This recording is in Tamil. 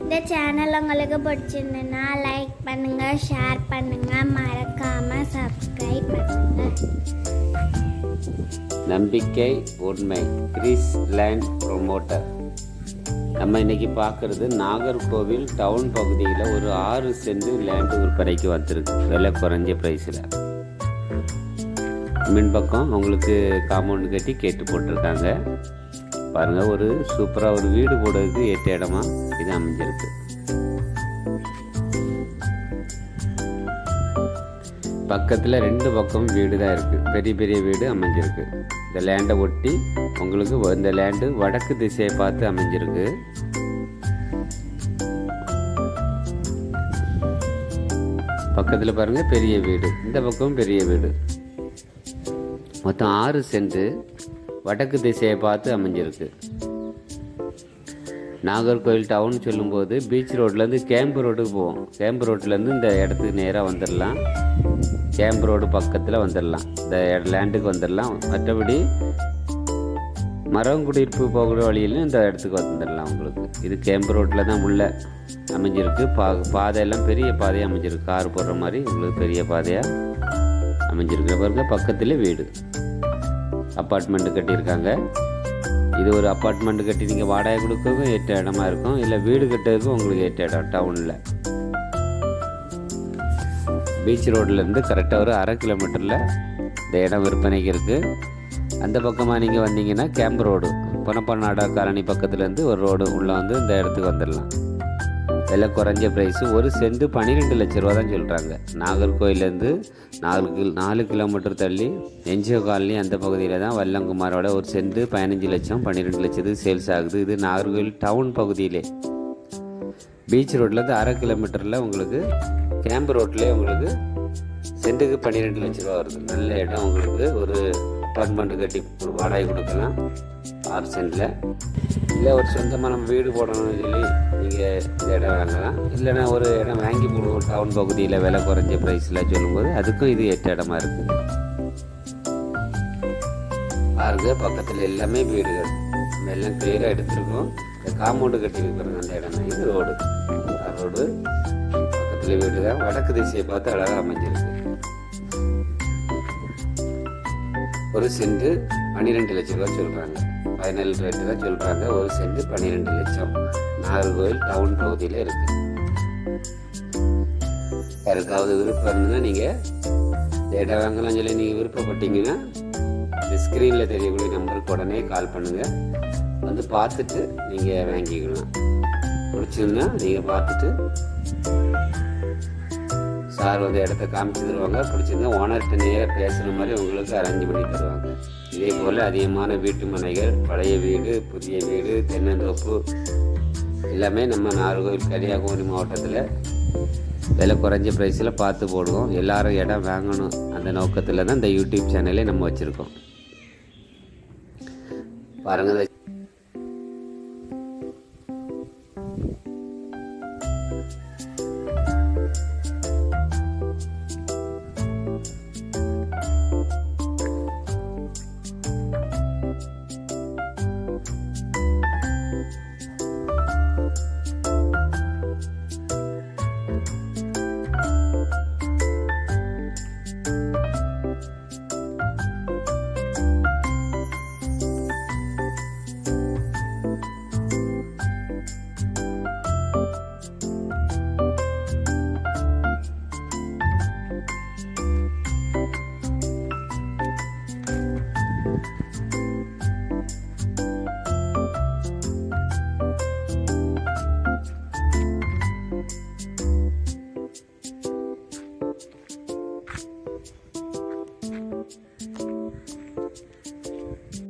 இந்த சேனல் உங்களுக்கு பிடிச்சிருந்துன்னா லைக் பண்ணுங்க ஷேர் பண்ணுங்க மறக்காம சப்ஸ்கிரைப் பண்ணுங்க நம்பிக்கை உண்மை கிறிஸ் லேண்ட் ப்ரொமோட்டர் நம்ம இன்னைக்கு பார்க்குறது நாகர்கோவில் டவுன் பகுதியில் ஒரு ஆறு சென்ட் லேண்டு விற்பனைக்கு வந்திருக்கு விலை குறைஞ்ச ப்ரைஸில் மின்பக்கம் அவங்களுக்கு காம்பவுண்ட் கட்டி கேட்டு போட்டிருக்காங்க பாருங்கள் ஒரு சூப்பராக ஒரு வீடு போடுறதுக்கு ஏற்ற இடமா இது அமைஞ்சிருக்கு பக்கத்தில் ரெண்டு பக்கம் வீடு தான் இருக்குது பெரிய பெரிய வீடு அமைஞ்சிருக்கு இந்த லேண்டை ஒட்டி உங்களுக்கு வ- இந்த லேண்டு வடக்கு திசையை பார்த்து அமைஞ்சிருக்கு பக்கத்தில் பாருங்கள் பெரிய வீடு இந்த பக்கம் பெரிய வீடு மொத்தம் ஆறு சென்ட் வடக்கு திசையை பார்த்து அமைஞ்சிருக்கு நாகர்கோவில் டவுன் சொல்லும்போது பீச் ரோட்லேருந்து கேம்ப் ரோடுக்கு போவோம் கேம்ப் ரோட்லேருந்து இந்த இடத்துக்கு நேராக வந்துடலாம் கேம்ப் ரோடு பக்கத்தில் வந்துடலாம் இந்த லேண்டுக்கு வந்துடலாம் மற்றபடி மரம் குடியிருப்பு போகிற வழியிலும் இந்த இடத்துக்கு வந்துடலாம் உங்களுக்கு இது கேம்ப் ரோட்டில் தான் உள்ள அமைஞ்சிருக்கு பா பாதையெல்லாம் பெரிய பாதையாக அமைஞ்சிருக்கு கார் போடுற மாதிரி உங்களுக்கு பெரிய பாதையாக அமைஞ்சிருக்கு பாருங்க பக்கத்தில் வீடு அப்பார்ட்மெண்ட் கட்டியிருக்காங்க இது ஒரு அப்பார்ட்மெண்ட் கட்டி நீங்கள் வாடகை கொடுக்கவும் ஏற்ற இடமா இருக்கும் இல்லை வீடு கட்டுறதுக்கும் உங்களுக்கு ஏற்ற இடம் டவுனில் பீச் ரோட்லேருந்து கரெக்டாக ஒரு அரை கிலோமீட்டரில் இந்த இடம் விற்பனைக்கு இருக்குது அந்த பக்கமாக நீங்கள் வந்தீங்கன்னா கேம்ப் ரோடு பொனப்பநாடா காலனி பக்கத்துலேருந்து ஒரு ரோடு உள்ளே வந்து இந்த இடத்துக்கு வந்துடலாம் விலை குறைஞ்ச ப்ரைஸு ஒரு சென்ட் பன்னிரெண்டு லட்ச ரூபா தான் சொல்கிறாங்க நாகர்கோயிலேருந்து நாலு கில் நாலு கிலோமீட்டர் தள்ளி என்ஜிஓ காலனி அந்த பகுதியில் தான் வல்லங்குமாரோட ஒரு சென்ட் பதினஞ்சு லட்சம் பன்னிரெண்டு லட்சத்துக்கு சேல்ஸ் ஆகுது இது நாகர்கோவில் டவுன் பகுதியிலே பீச் ரோட்லேருந்து அரை கிலோமீட்டரில் உங்களுக்கு கேம்ப் ரோட்லேயே உங்களுக்கு சென்ட்டுக்கு பன்னிரெண்டு லட்ச ரூபா வருது நல்ல இடம் உங்களுக்கு ஒரு அப்பார்ட்மெண்ட் கட்டி ஒரு வாடகை கொடுக்கலாம் ஆறு சென்டில் இல்லை ஒரு சொந்தமாக நம்ம வீடு போடணும்னு சொல்லி நீங்கள் இந்த இடம் வாங்கலாம் இல்லைன்னா ஒரு இடம் வாங்கி போடுவோம் டவுன் பகுதியில் விலை குறைஞ்ச ப்ரைஸில் சொல்லும்போது அதுக்கும் இது ஏற்ற இடமா இருக்குது பாருங்க பக்கத்தில் எல்லாமே வீடுகள் நம்ம எல்லாம் கிளியராக எடுத்துருக்கோம் இந்த காம்பவுண்டு கட்டி இருக்கிறது அந்த இடம் தான் இது ரோடு ரோடு பக்கத்தில் வீடு தான் வடக்கு திசையை பார்த்து அழகாக அமைஞ்சிருக்கு ஒரு சென்ட் பன்னிரெண்டு லட்சம் ரூபா சொல்கிறாங்க ஃபைனல் ரேட்டு தான் சொல்கிறாங்க ஒரு சென்ட் பன்னிரெண்டு லட்சம் நாகர்கோவில் டவுன் பகுதியில் இருக்கு யாருக்காவது விருப்பம் இருந்ததுன்னா நீங்கள் இந்த இடம் வாங்கலாம் சொல்லி நீங்கள் விருப்பப்பட்டீங்கன்னா இந்த ஸ்க்ரீனில் தெரியக்கூடிய நம்பருக்கு உடனே கால் பண்ணுங்கள் வந்து பார்த்துட்டு நீங்கள் வாங்கிக்கலாம் பிடிச்சிருந்தா நீங்கள் பார்த்துட்டு சார் வந்து இடத்த காமிச்சு தருவாங்க பிடிச்சிருந்தா ஓனர்கிட்ட நேராக பேசுகிற மாதிரி உங்களுக்கு அரேஞ்ச் பண்ணி தருவாங்க இதே போல் அதிகமான வீட்டு மனைகள் பழைய வீடு புதிய வீடு தென்னந்தோப்பு எல்லாமே நம்ம நாகர்கோவில் கன்னியாகுமரி மாவட்டத்தில் விலை குறைஞ்ச ப்ரைஸில் பார்த்து போடுவோம் எல்லாரும் இடம் வாங்கணும் அந்த நோக்கத்தில் தான் இந்த யூடியூப் சேனலே நம்ம வச்சுருக்கோம் பாருங்கள்